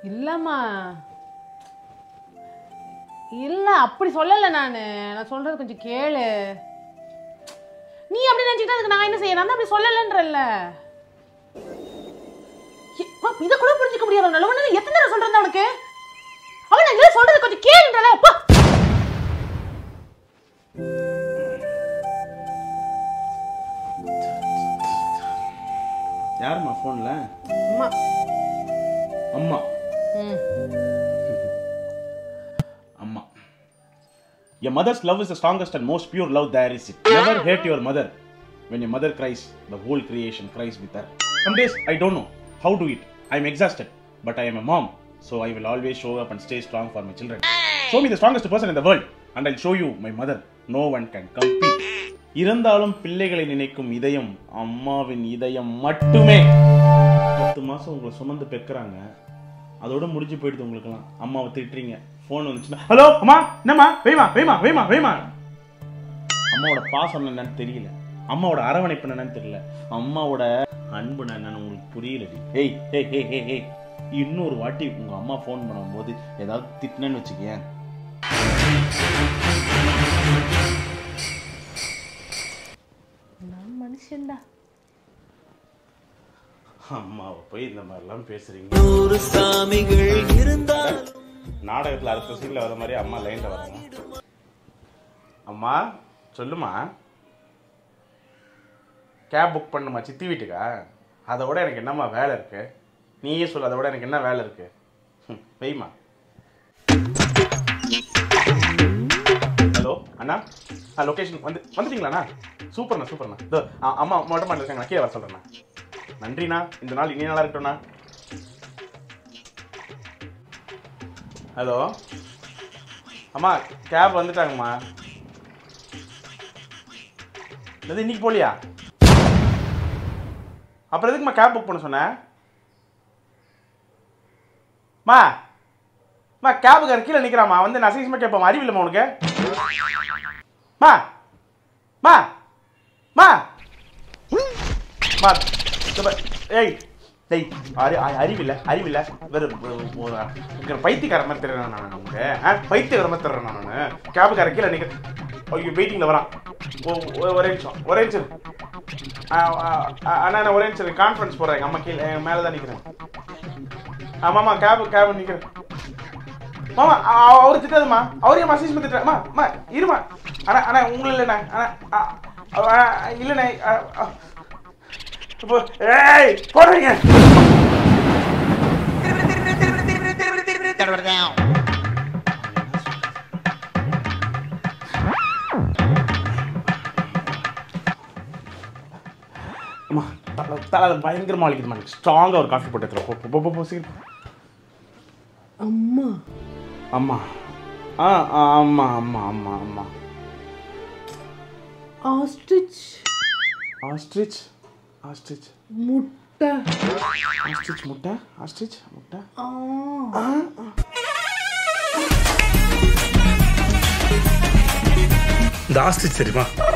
இல்லைம்மா இல்லை அப்படி சொல்லலை நான் நான் சொல்கிறது கொஞ்சம் கேளு நீ அப்படி நினச்சிக்கிட்டா அதுக்கு நான் என்ன செய்ய நான் தான் அப்படி சொல்லலைன்றல்ல ஏ, அப்பா, இதை கூட புரிஞ்சுக்க முடியாது நல்லவன எத்தனை தடவை சொல்றது உனக்கு அவன் நான் இல்லை சொல்றது கொஞ்சம் கேளுன்றல அப்பா யாரும்மா ஃபோனில் அம்மா அம்மா ம் அம்மா Your mother's love is the strongest and most pure love there is. It. Never hate your mother. When your mother cries, the whole creation cries with her. Some days I don't know how to eat. I am exhausted, but I am a mom, so I will always show up and stay strong for my children. Show me the strongest person in the world, and I'll show you my mother. No one can compete. இருந்தாலும் பிள்ளைகளை நினைக்கும் இதயம் அம்மாவின் இதயம் மட்டுமே பத்து மாசம் உங்களை சுமந்து பெக்குறாங்க அதோட முடிஞ்சு போயிடுது உங்களுக்குலாம் அம்மாவை திட்டுறீங்க ஃபோன் வந்துச்சுன்னா ஹலோ அம்மா என்னம்மா வெய்மா வெய்மா வெய்மா வெய்மா அம்மாவோட பாசம் என்னன்னு தெரியல அம்மாவோட அரவணைப்பு என்னன்னு தெரியல அம்மாவோட அன்பு என்னன்னு உங்களுக்கு புரியலடி ஏய் ஏய் ஏய் ஏய் ஏய் இன்னொரு வாட்டி உங்க அம்மா ஃபோன் பண்ணும்போது ஏதாவது திட்டினேன்னு வச்சுக்கேன் நான் மனுஷன்டா அம்மாவை போய் இந்த மாதிரிலாம் பேசுறீங்க நூறு சாமிகள் இருந்தால் நாடகத்தில் அடுத்த சீனில் வர மாதிரி அம்மா லைனில் வராங்க அம்மா சொல்லுமா கேப் புக் பண்ணுமா சித்தி வீட்டுக்கா அதை விட எனக்கு என்னம்மா வேலை இருக்கு நீயே சொல்லு அதை விட எனக்கு என்ன வேலை இருக்கு ம், வெய்மா ஹலோ அண்ணா ஆ லொக்கேஷன் வந்து வந்துட்டீங்களாண்ணா சூப்பர்ண்ணா சூப்பர்ண்ணா இதோ அ- அம்மா மொட்டை மாட்டில் இருக்காங்க கீழே வர சொல்கிறேண்ணா நன்றிண்ணா இந்த நாள் இனி நல்லா இருக்கட்டும்ண்ணா ஹலோ அம்மா கேப் வந்துட்டாங்கம்மா இது இன்னைக்கு போலியா அப்புறம் எதுக்கும்மா கேப் புக் பண்ண சொன்னேன் மா மா கேபுக்கார கீழே நிற்கிறாம்மா வந்து நான் அசிங்கமாக கேட்போம் அறிவில்லைம்மா உனக்கு மா மா மா மா இந்த பா- ஏய் டேய் அறி அ- அறிவில்லை அறிவில்லை வெறும் ஒரு பைத்தியக்கார மாதிரி தெரியுறேன் நான் உனக்கு ஆ பைத்தியக்கார மாதிரி தெரியுறேன் நான் கேபுக்கார கீழே நிற்க ஐயோ வெயிட்டிங்கில் வரான் ஓ ஒ- ஒரே நிமிஷம் ஒரே நிமிஷம் ஆ, ஆ, ஆ, அண்ணா நான் ஒரே நிமிஷம் கான்ஃபரன்ஸ் போடுறேன் எங்கள் அம்மா கீழே என் மேலே தான் நிற்கிறேன் ஆமாம்மா கேபு கேபு நிற்கிறேன் மாமா அ- அவர் திட்டாதுமா அவரையும் மசேஜ் திட்டுறேன் அம்மா அம்மா இருமா அண்ணா அண்ணா உங்களை இல்லைண்ணா அண்ணா அ, அ, அ, இல்லைண்ணே அ, அ. இப்போ ஏய் போடுறீங்க அம்மா தலை தலை பயங்கரமாக வலிக்குதுமா எனக்கு ஸ்ட்ராங்காக ஒரு காஃபி போட்டு எடுத்துருவோம் போ, போ, போ, போ சீக்கிரம் அம்மா அம்மா ஆ ஆ, அம்மா அம்மா அம்மா அம்மா ஆஸ்ட்ரிச் ஆஸ்ட்ரிச் ஆஸ்ட்ரிச் முட்டை ஆஸ்ட்ரிச் முட்டை ஆஸ்ட்ரிச் முட்டை ஆ இந்த ஆஸ்ட்ரிச் தெரியுமா